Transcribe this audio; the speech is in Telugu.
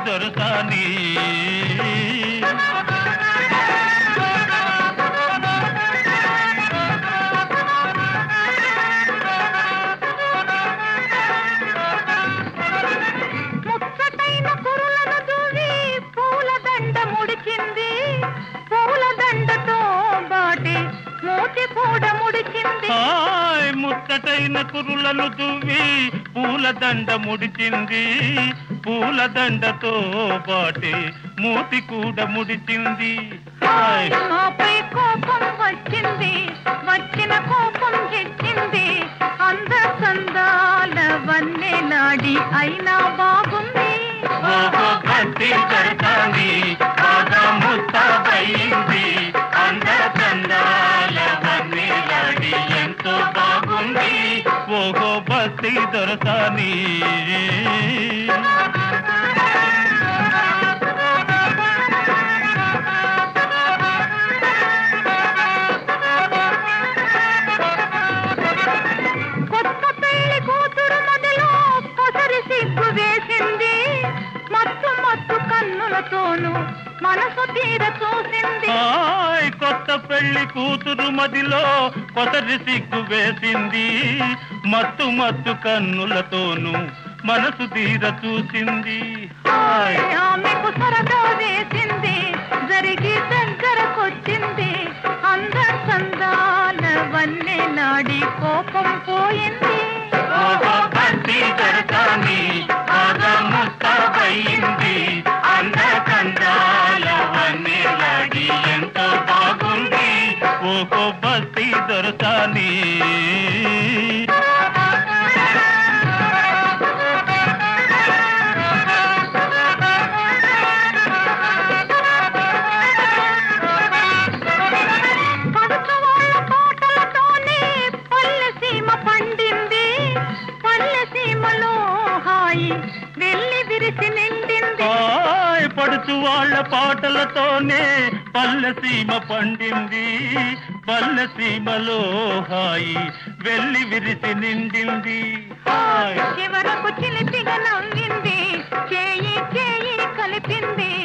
దొరసాని ముచ్చటైన కురులను దూవి పూలదండ ముడిచింది పూలదండతో బాటి మూతి కూడా ముడిచింది హాయ్ ముచ్చటైన కురులను దువ్వి పూలదండ ముడిచింది పూలదండతో పాటి మూతి కూడా ముడిచింది హాయ్ నాపై కోపం వచ్చింది వచ్చిన కోపం హెచ్చింది అంద సందాల వన్నె నాడి అయినా బాగుంది ఓహో భక్తి దొరసాని బాగా ముస్తాబయింది అంద చందాల వన్నెలాడి ఎంతో బాగుంది ఓహో భక్తి దొరసాని కొత్త పెళ్లి కూతురు మొదలు పొసరి సిగ్గు వేసింది మత్తు మత్తు కన్నులతోనూ మనసు తీర చూసింది హాయ్ కొత్త పెళ్లి కూతురు మదిలో కొసరి సిగ్గు వేసింది మత్తు మత్తు కన్నులతోనూ మనసు తీర చూసింది హాయ్ ఆమెకు సరదా వేసింది జరిగి దగ్గరకొచ్చింది అంద సందాల వన్నె నాడి కోపం పోయింది ఓహో భక్తి దొరకాని బాగా ముస్తాబయింది అంద కందాల వన్నెలాడి ఎంతో బాగుంది ఓహో భక్తి దొరకాని పడుచవాళ్ళ పాటలతోనే పల్లె సీమ పండింది పల్లె సీమలో హాయి వెళ్ళి విరిసి నిండింది హాయ్ పడుచు వాళ్ళ పాటలతోనే పల్లె సీమ పండింది పల్లె సీమలో హాయి వెళ్ళి విరిసి నిండింది హాయ్ చివరకు చిలిపిగా నవ్వింది చేయి చేయి కలిపింది